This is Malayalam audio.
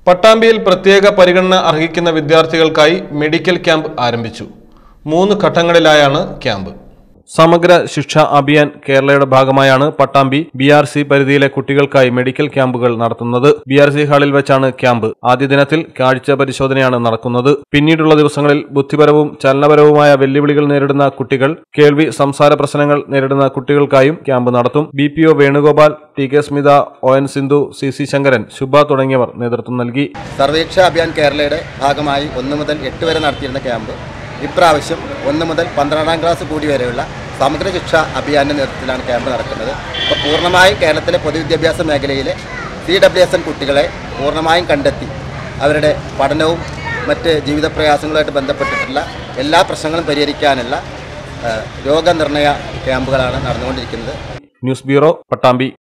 പട്ടാമ്പിയിൽ പ്രത്യേക പരിഗണന അർഹിക്കുന്ന വിദ്യാർത്ഥികൾക്കായി മെഡിക്കൽ ക്യാമ്പ് ആരംഭിച്ചു മൂന്ന് ഘട്ടങ്ങളിലായാണ് ക്യാമ്പ് സമഗ്ര ശിക്ഷ അഭിയാൻ കേരളയുടെ ഭാഗമായാണ് പട്ടാമ്പി ബി ആർ സി പരിധിയിലെ കുട്ടികൾക്കായി മെഡിക്കൽ ക്യാമ്പുകൾ നടത്തുന്നത് ബി ആർ സി ഹാളിൽ വെച്ചാണ് ക്യാമ്പ് ആദ്യ ദിനത്തിൽ കാഴ്ച പരിശോധനയാണ് നടക്കുന്നത് പിന്നീടുള്ള ദിവസങ്ങളിൽ ബുദ്ധിപരവും ചലനപരവുമായ വെല്ലുവിളികൾ നേരിടുന്ന കുട്ടികൾ കേൾവി സംസാര പ്രശ്നങ്ങൾ നേരിടുന്ന കുട്ടികൾക്കായും ക്യാമ്പ് നടത്തും B P O Venugopal T K Smitha O N Sindhu C C Sankaran Shubha തുടങ്ങിയവർ നേതൃത്വം നൽകി സർവേക്ഷ അഭിയാൻ കേരളയുടെ ഭാഗമായി ഒന്ന് മുതൽ എട്ട് വരെ നടത്തിയിരുന്ന ക്യാമ്പ് ഇപ്രാവശ്യം ഒന്ന് മുതൽ പന്ത്രണ്ടാം ക്ലാസ് കൂടി വരെയുള്ള സമഗ്ര ശിക്ഷ അഭിയാൻ്റെ നേതൃത്വത്തിലാണ് ക്യാമ്പ് നടക്കുന്നത് അപ്പോൾ പൂർണ്ണമായും കേരളത്തിലെ പൊതുവിദ്യാഭ്യാസ മേഖലയിലെ സി ഡബ്ല്യു എസ് എൻ കുട്ടികളെ പൂർണ്ണമായും കണ്ടെത്തി അവരുടെ പഠനവും മറ്റ് ജീവിത പ്രയാസങ്ങളുമായിട്ട് ബന്ധപ്പെട്ടിട്ടുള്ള എല്ലാ പ്രശ്നങ്ങളും പരിഹരിക്കാനുള്ള ആ, രോഗനിർണയ ക്യാമ്പുകളാണ് നടന്നുകൊണ്ടിരിക്കുന്നത് ന്യൂസ് ബ്യൂറോ പട്ടാമ്പി